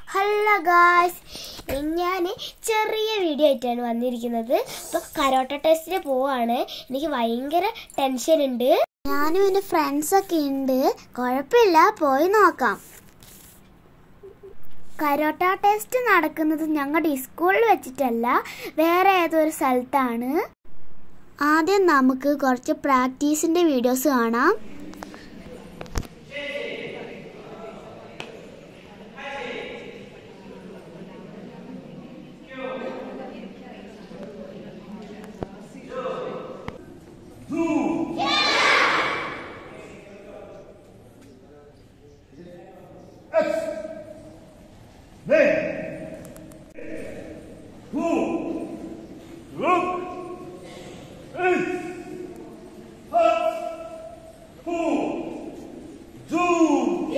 Hello guys ഞാൻ ചെറിയ video ആയിട്ടാണ് വന്നിരിക്കുന്നത് ഇപ്പോൾ കരോട്ട ടെസ്റ്റിന് പോവാണ് എനിക്ക് ഭയങ്കര ടെൻഷൻ ഉണ്ട് ഞാനും എൻ്റെ ഫ്രണ്ട്സൊക്കെ ഉണ്ട് കുഴപ്പമില്ല പോയി നോക്കാം കരോട്ട ടെസ്റ്റ് നടക്കുന്നത് ഞങ്ങളുടെ സ്കൂളിൽ വെച്ചിട്ടല്ല വേറെ ഏതൊരു സ്ഥലത്താണ് ആദ്യം നമുക്ക് കുറച്ച് പ്രാക്ടീസിൻ്റെ വീഡിയോസ് കാണാം 네. 후. 육. 에이. 핫. 후. 두.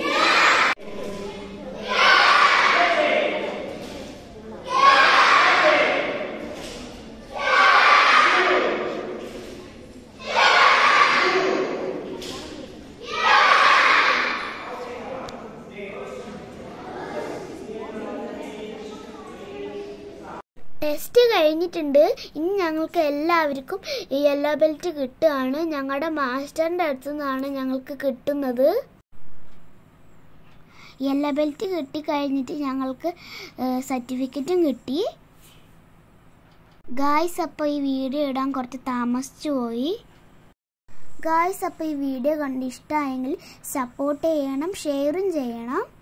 ടെസ്റ്റ് കഴിഞ്ഞിട്ടുണ്ട് ഇനി ഞങ്ങൾക്ക് എല്ലാവർക്കും ഈ യെല്ലോ ബെൽറ്റ് കിട്ടുകയാണ് ഞങ്ങളുടെ മാസ്റ്ററിൻ്റെ അടുത്തു നിന്നാണ് ഞങ്ങൾക്ക് കിട്ടുന്നത് യെല്ലോ ബെൽറ്റ് കിട്ടിക്കഴിഞ്ഞിട്ട് ഞങ്ങൾക്ക് സർട്ടിഫിക്കറ്റും കിട്ടി ഗായ്സ് അപ്പോൾ ഈ വീഡിയോ ഇടാൻ കുറച്ച് താമസിച്ചു പോയി ഗായ്സ് അപ്പോൾ ഈ വീഡിയോ കണ്ട് ഇഷ്ടമായെങ്കിൽ സപ്പോർട്ട് ചെയ്യണം ഷെയറും ചെയ്യണം